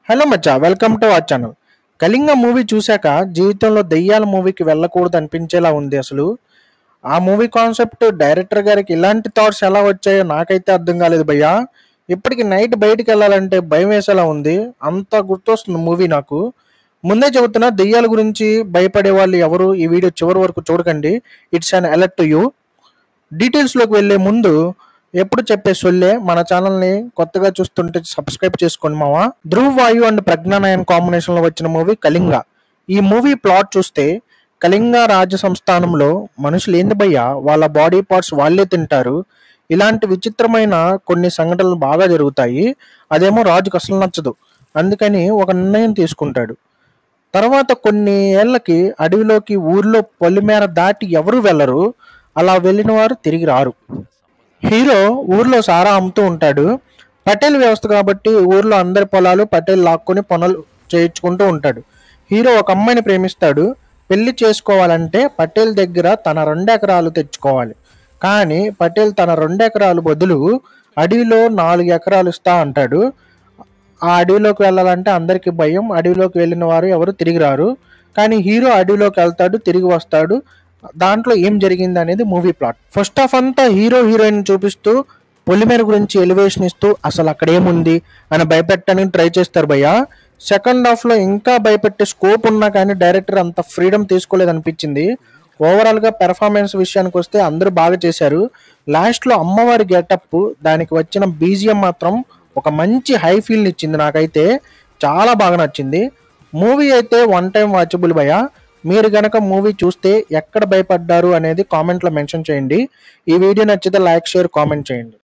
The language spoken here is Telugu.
హలో మచ్చా welcome to our channel Kalinga movie చూశాక జీవితంలో దెయ్యాల మూవీకి వెళ్ళకూడదు అనిపించేలా ఉంది అసలు ఆ మూవీ కాన్సెప్ట్ డైరెక్టర్ గారికి ఇలాంటి థాట్స్ ఎలా వచ్చాయో నాకైతే అర్థం కాలేదు భయ్యా ఇప్పటికి నైట్ బయటికి వెళ్ళాలంటే భయం వేసేలా ఉంది అంత గుర్తొస్తుంది మూవీ నాకు ముందే చెబుతున్నా దెయ్యాల గురించి భయపడే వాళ్ళు ఎవరు ఈ వీడియో చివరి వరకు చూడకండి it's an alert to you డీటెయిల్స్లోకి వెళ్ళే ముందు ఎప్పుడు చెప్పే సొల్లే మన ఛానల్ని కొత్తగా చూస్తుంటే సబ్స్క్రైబ్ చేసుకోండి మావా ధ్రువ్ వాయు అండ్ ప్రజ్ఞానయన్ కాంబినేషన్లో వచ్చిన మూవీ కళింగ ఈ మూవీ ప్లాట్ చూస్తే కళింగ రాజ్య సంస్థానంలో మనుషులు ఏంది భయ్యా వాళ్ళ బాడీ పార్ట్స్ వాళ్ళే తింటారు ఇలాంటి విచిత్రమైన కొన్ని సంఘటనలు బాగా జరుగుతాయి అదేమో రాజుకు అసలు నచ్చదు అందుకని ఒక నిర్ణయం తీసుకుంటాడు తర్వాత కొన్ని ఏళ్లకి అడవిలోకి ఊర్లో పొలిమేర దాటి ఎవరు వెళ్ళరు అలా వెళ్ళిన వారు తిరిగి రారు హీరో ఊర్లో సారా అమ్ముతూ ఉంటాడు పటేల్ వ్యవస్థ కాబట్టి ఊర్లో అందరి పొలాలు పటేల్ లాక్కొని పనులు చేయించుకుంటూ ఉంటాడు హీరో ఒక అమ్మాయిని ప్రేమిస్తాడు పెళ్లి చేసుకోవాలంటే పటేల్ దగ్గర తన రెండు ఎకరాలు తెచ్చుకోవాలి కానీ పటేల్ తన రెండు ఎకరాలు బదులు అడవిలో నాలుగు ఎకరాలు ఇస్తా అంటాడు ఆ అడవిలోకి వెళ్ళాలంటే అందరికీ భయం అడవిలోకి వెళ్ళిన వారు ఎవరు తిరిగి రారు కానీ హీరో అడవిలోకి వెళ్తాడు తిరిగి వస్తాడు దాంట్లో ఏం జరిగింది అనేది మూవీ ప్లాట్ ఫస్ట్ ఆఫ్ అంతా హీరో హీరోయిన్ చూపిస్తూ పొలిమేర గురించి ఎలివేషన్ ఇస్తూ అసలు అక్కడ ఏముంది అని భయపెట్టడానికి ట్రై చేస్తారు భయ్య సెకండ్ హాఫ్ లో ఇంకా భయపెట్టే స్కోప్ ఉన్నా కానీ డైరెక్టర్ అంత ఫ్రీడమ్ తీసుకోలేదు అనిపించింది ఓవరాల్ గా పెర్ఫార్మెన్స్ విషయానికి వస్తే అందరూ బాగా చేశారు లాస్ట్ లో అమ్మవారి గెటప్ దానికి వచ్చిన బీజిఎం మాత్రం ఒక మంచి హై ఫీల్ ఇచ్చింది నాకైతే చాలా బాగా నచ్చింది మూవీ అయితే వన్ టైం వాచబుల్ భయ మీరు గనక మూవీ చూస్తే ఎక్కడ భయపడ్డారు అనేది కామెంట్లో మెన్షన్ చేయండి ఈ వీడియో నచ్చితే లైక్ షేర్ కామెంట్ చేయండి